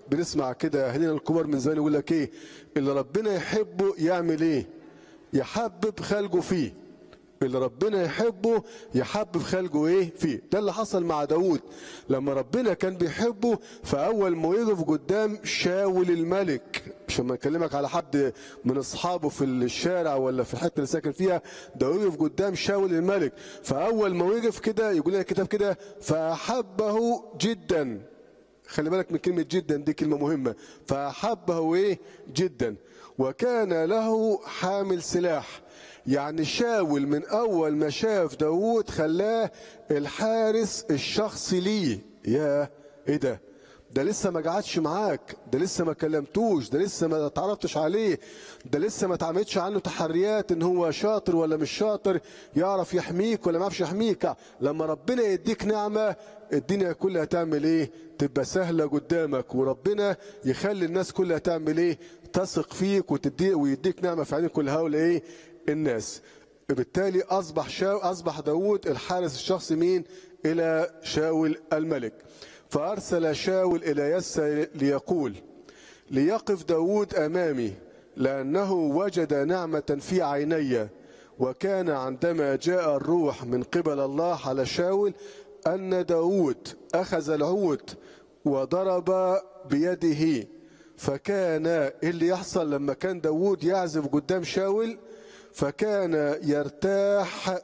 بنسمع كده اهالينا الكبار من زمان يقول لك ايه اللي ربنا يحبه يعمل ايه يحبب خلقه فيه اللي ربنا يحبه يحبب خلقه ايه فيه ده اللي حصل مع داود لما ربنا كان بيحبه فاول ما يقف قدام شاول الملك مش لما اكلمك على حد من اصحابه في الشارع ولا في الحته اللي ساكن فيها ده يقف قدام شاول الملك فاول ما يقف كده يقول لنا الكتاب كده فاحبه جدا خلي بالك من كلمة جدا دي كلمة مهمة فأحبه إيه جدا وكان له حامل سلاح يعني شاول من أول ما شاف داوود خلاه الحارس الشخصي ليه يا إيه ده ده لسه ما قعدش معاك ده لسه ما كلمتوش ده لسه ما اتعرفتش عليه ده لسه ما اتعملتش عنه تحريات ان هو شاطر ولا مش شاطر يعرف يحميك ولا ما يعرفش يحميك لما ربنا يديك نعمة الدنيا كلها تعمل ايه تبقى سهلة قدامك وربنا يخلي الناس كلها تعمل ايه تثق فيك وتدي ويديك نعمة في عين كل هؤلاء ايه الناس بالتالي اصبح شاو اصبح داود الحارس الشخصي مين الى شاول الملك فأرسل شاول إلى يسى ليقول ليقف داود أمامي لأنه وجد نعمة في عيني وكان عندما جاء الروح من قبل الله على شاول أن داود أخذ العود وضرب بيده فكان إيه اللي يحصل لما كان داود يعزف قدام شاول فكان يرتاح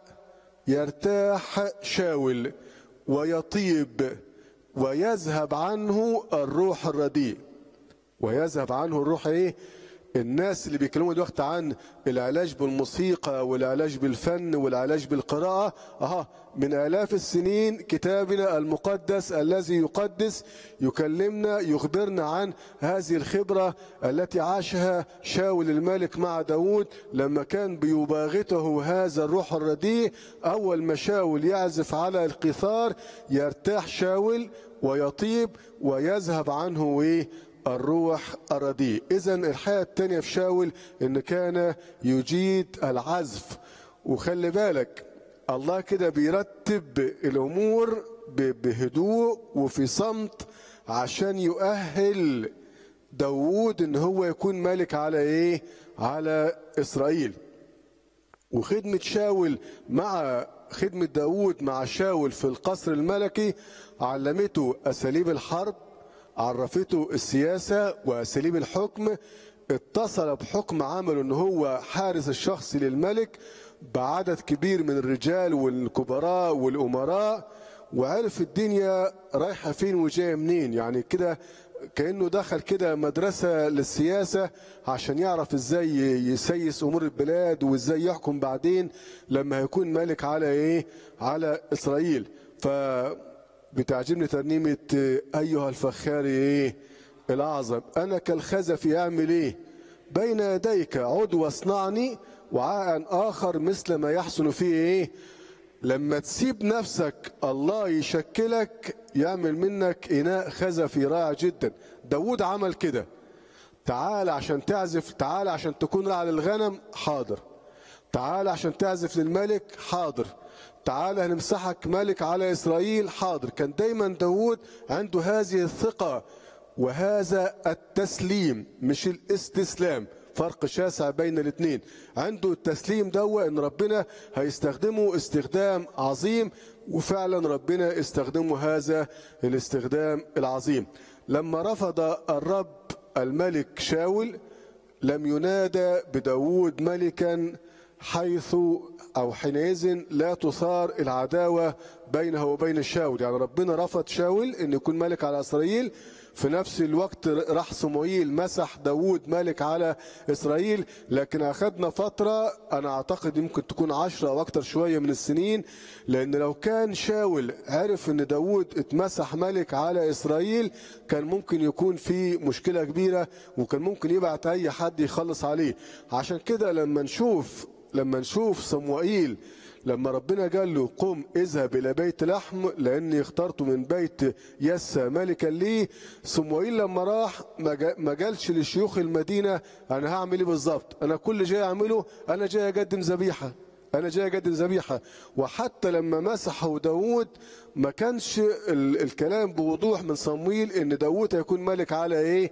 يرتاح شاول ويطيب ويذهب عنه الروح الرديء ويذهب عنه الروح ايه الناس اللي بيتكلموا دلوقتي عن العلاج بالموسيقى والعلاج بالفن والعلاج بالقراءة اها من آلاف السنين كتابنا المقدس الذي يقدس يكلمنا يخبرنا عن هذه الخبرة التي عاشها شاول الملك مع داود لما كان بيباغته هذا الروح الرديء أول ما شاول يعزف على القيثار يرتاح شاول ويطيب ويذهب عنه ايه الروح الرديء اذا الحياة التانية في شاول ان كان يجيد العزف وخلي بالك الله كده بيرتب الامور بهدوء وفي صمت عشان يؤهل داوود ان هو يكون ملك على ايه على اسرائيل وخدمة شاول مع خدمة داوود مع شاول في القصر الملكي علمته أساليب الحرب عرفته السياسة وأساليب الحكم اتصل بحكم عمله ان هو حارس الشخصي للملك بعدد كبير من الرجال والكبراء والأمراء وعرف الدنيا رايحة فين وجاية منين يعني كده كأنه دخل كده مدرسة للسياسة عشان يعرف ازاي يسيس أمور البلاد وازاي يحكم بعدين لما هيكون ملك على ايه على إسرائيل ف بتعجبني ترنيمة أيها الفخار إيه الأعظم أنا كالخزف أعمل إيه بين يديك عد واصنعني وعاء آخر مثل ما يحسن فيه إيه لما تسيب نفسك الله يشكلك يعمل منك إناء خزفي رائع جدا داود عمل كده تعال عشان تعزف تعال عشان تكون راعي للغنم حاضر تعال عشان تعزف للملك حاضر تعال هنمسحك ملك على إسرائيل حاضر كان دايما داود عنده هذه الثقة وهذا التسليم مش الاستسلام فرق شاسع بين الاثنين عنده التسليم دوا ان ربنا هيستخدمه استخدام عظيم وفعلا ربنا استخدمه هذا الاستخدام العظيم لما رفض الرب الملك شاول لم ينادى بداود ملكا حيث او حينئذ لا تثار العداوه بينه وبين شاول يعني ربنا رفض شاول ان يكون ملك على اسرائيل في نفس الوقت راح صموئيل مسح داوود ملك على اسرائيل لكن اخذنا فتره انا اعتقد ممكن تكون عشرة او اكتر شويه من السنين لان لو كان شاول عرف ان داوود اتمسح ملك على اسرائيل كان ممكن يكون في مشكله كبيره وكان ممكن يبعت اي حد يخلص عليه عشان كده لما نشوف لما نشوف صموئيل لما ربنا قال له قم اذهب الى بيت لحم لاني اخترت من بيت يسى ملكا لي صموئيل لما راح ما قالش لشيوخ المدينه انا هعمل ايه بالظبط انا كل جاي اعمله انا جاي اقدم ذبيحه انا جاي اقدم ذبيحه وحتى لما مسحه داوود ما كانش ال- الكلام بوضوح من صمويل ان داوود هيكون ملك على ايه